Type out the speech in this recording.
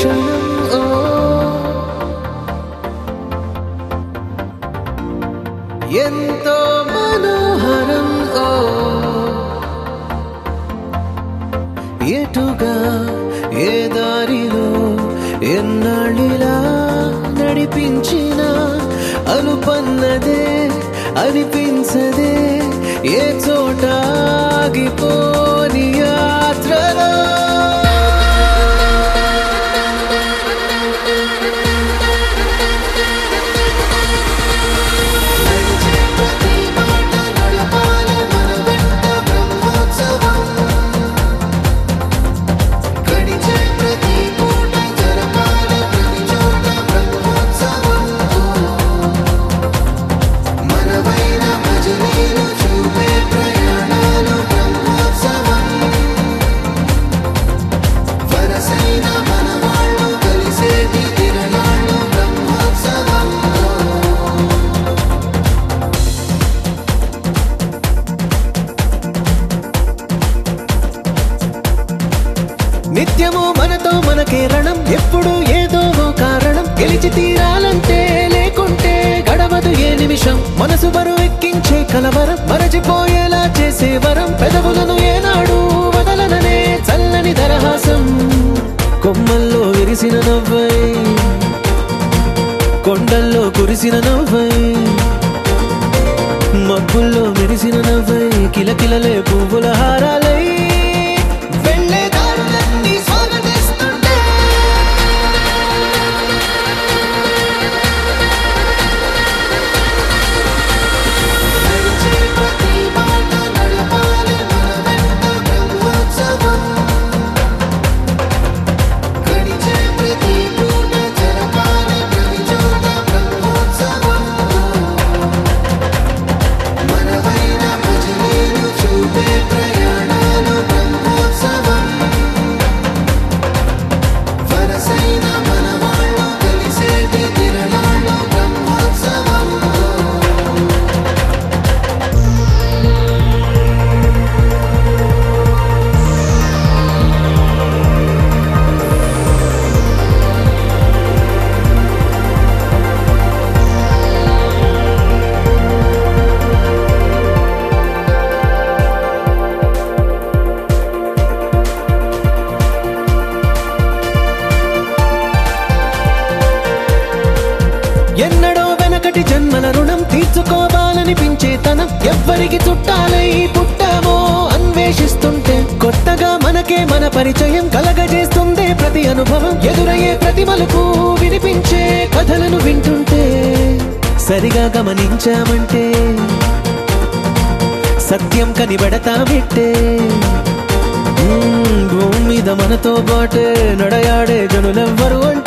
క్షణం ఓ ఎంతో మనోహరం ఓ ఎటుగా ఏ దారిలో ఎన్నాళ్ళిలా నడిపించిన అనుపన్నదే అనిపించదే ఏ చోట ఆగిపోని యాత్రలో నిత్యము మనతో మనకే రణం ఎప్పుడు ఏదో ఓ కారణం గెలిచి తీరాలంటే లేకుంటే గడవదు ఏ నిమిషం మనసు బరువెక్కించే కలవరం మరచిపోయేలా చేసే వరం పెదవులను ఏనాడు వదలననే చల్లని దరహాసం కొమ్మల్లో విరిసిన నవ్వై కొండల్లో కురిసిన నవ్వై మబ్బుల్లో మెరిసిన నవ్వై కిలకిలలే పువ్వుల హారాలై వెళ్ళే దారులన్నీ స్వాగతిస్తుంటే ఎన్నడో వెనకటి జన్మల రుణం తీర్చుకోవాలనిపించే తనం ఎవ్వరికి చుట్టాలై పుట్టామో అన్వేషిస్తుంటే కొత్తగా మనకే మన పరిచయం కలగజేస్తుంది ప్రతి అనుభవం ఎదురయ్యే ప్రతి మలుపు వినిపించే కథలను వింటుంటే సరిగా గమనించామంటే సత్యం కనిబెడతామిట్టే మ్మ్, భూమి మీద మనతో పాటే నడయాడే జనులెవ్వరు అంటే